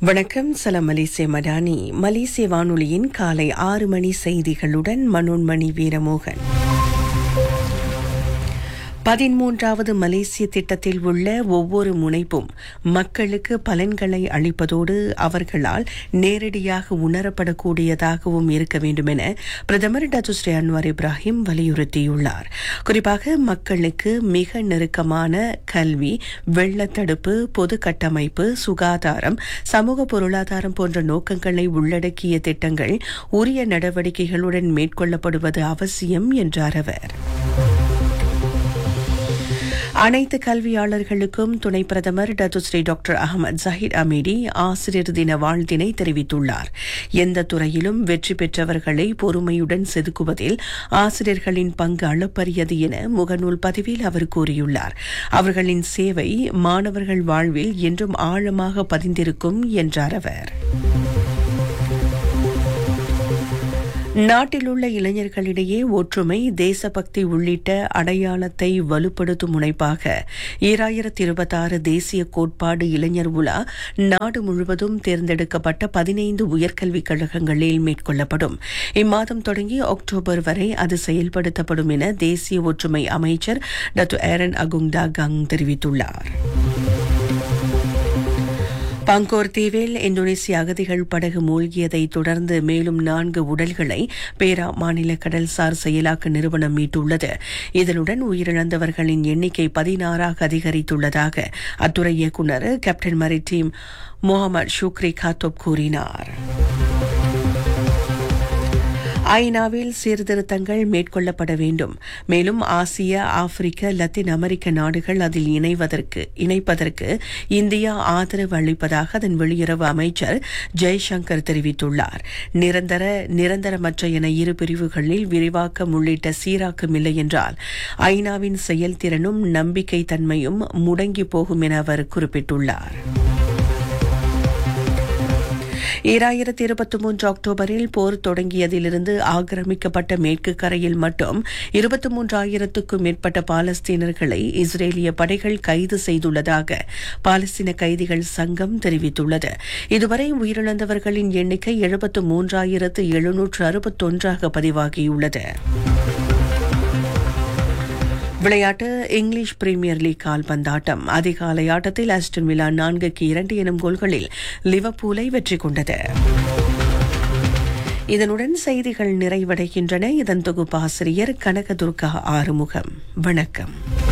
வணக்கம் சலாம் மலேசிய மடானி மலேசிய வானொலியின் காலை ஆறு மணி செய்திகளுடன் மனோன்மணி வீரமோகன் பதிமூன்றாவது மலேசிய திட்டத்தில் உள்ள ஒவ்வொரு முனைப்பும் மக்களுக்கு பலன்களை அளிப்பதோடு அவர்களால் நேரடியாக உணரப்படக்கூடியதாகவும் இருக்க வேண்டும் என பிரதமர் டத்துஸ்ரீ அன்வார் இப்ராஹிம் வலியுறுத்தியுள்ளார் குறிப்பாக மக்களுக்கு மிக நெருக்கமான கல்வி வெள்ளத்தடுப்பு பொது கட்டமைப்பு சுகாதாரம் சமூக பொருளாதாரம் போன்ற நோக்கங்களை உள்ளடக்கிய திட்டங்கள் உரிய நடவடிக்கைகளுடன் மேற்கொள்ளப்படுவது அவசியம் என்றார் அவர் அனைத்து கல்வியாளர்களுக்கும் துணை பிரதமர் Datuk Seri doctor Ahmad Zahid Hamidi ஆசிரியர் தின வாழ்த்தினை தெரிவித்துள்ளார் எந்த துறையிலும் வெற்றி பெற்றவர்களை பொறுமையுடன் செதுக்குவதில் ஆசிரியர்களின் பங்கு அளப்பரியது என முகநூல் பதிவில் அவர் கூறியுள்ளார் அவர்களின் சேவை மாணவர்கள் வாழ்வில் என்றும் ஆழமாக பதிந்திருக்கும் என்றார் அவர் நாட்டில் உள்ள இளைஞர்களிடையே ஒற்றுமை தேசபக்தி உள்ளிட்ட அடையாளத்தை வலுப்படுத்தும் முனைப்பாக ஈராயிரத்தி இருபத்தாறு தேசிய கோட்பாடு இளைஞர் உலா நாடு முழுவதும் தேர்ந்தெடுக்கப்பட்ட பதினைந்து உயர்கல்விக் கழகங்களில் மேற்கொள்ளப்படும் இம்மாதம் தொடங்கி அக்டோபர் வரை அது செயல்படுத்தப்படும் என தேசிய ஒற்றுமை அமைச்சர் டாக்டர் ஏரன் அகுங்டா கங் தெரிவித்துள்ளார் பங்கோர் தீவில் இந்தோனேசிய அகதிகள் படகு மூழ்கியதை தொடர்ந்து மேலும் நான்கு உடல்களை பேரா மாநில கடல்சார் செயலாக்க நிறுவனம் மீட்டுள்ளது இதனுடன் உயிரிழந்தவர்களின் எண்ணிக்கை பதினாறாக அதிகரித்துள்ளதாக அத்துறை இயக்குநர் கேப்டன் மரிடீம் முகமது ஷுக்ரி காத்தோப் கூறினார் ஐநாவில் சீர்திருத்தங்கள் மேற்கொள்ளப்பட வேண்டும் மேலும் ஆசிய ஆப்பிரிக்க லத்தீன் அமெரிக்க நாடுகள் அதில் இணைவதற்கு இணைப்பதற்கு இந்தியா ஆதரவு அளிப்பதாக அதன் வெளியுறவு அமைச்சர் ஜெய்சங்கர் தெரிவித்துள்ளார் நிரந்தர நிரந்தரமற்ற என இரு பிரிவுகளில் விரிவாக்கம் உள்ளிட்ட சீராக்கம் இல்லை என்றால் ஐநாவின் செயல்திறனும் நம்பிக்கை தன்மையும் முடங்கி போகும் என அவர் குறிப்பிட்டுள்ளார் ஈராயிரத்தி இருபத்தி மூன்று அக்டோபரில் போர் தொடங்கியதிலிருந்து ஆக்கிரமிக்கப்பட்ட மேற்கு கரையில் மட்டும் இருபத்தி மூன்றாயிரத்துக்கும் மேற்பட்ட பாலஸ்தீனர்களை இஸ்ரேலிய படைகள் கைது செய்துள்ளதாக பாலஸ்தீன கைதிகள் சங்கம் தெரிவித்துள்ளது இதுவரை உயிரிழந்தவர்களின் எண்ணிக்கை எழுபத்து மூன்றாயிரத்து எழுநூற்று அறுபத்தொன்றாக பதிவாகியுள்ளது விளையாட்டு இங்கிலீஷ் பிரீமியர் லீக் கால்பந்தாட்டம் அதிகாலை ஆட்டத்தில் அஸ்டன் விழா நான்குக்கு இரண்டு எனும் கோல்களில் லிவர்பூலை வெற்றி கொண்டது இதனுடன் செய்திகள் நிறைவடைகின்றன இதன் தொகுப்பாசிரியர் கனகதுர்கா ஆறுமுகம் வணக்கம்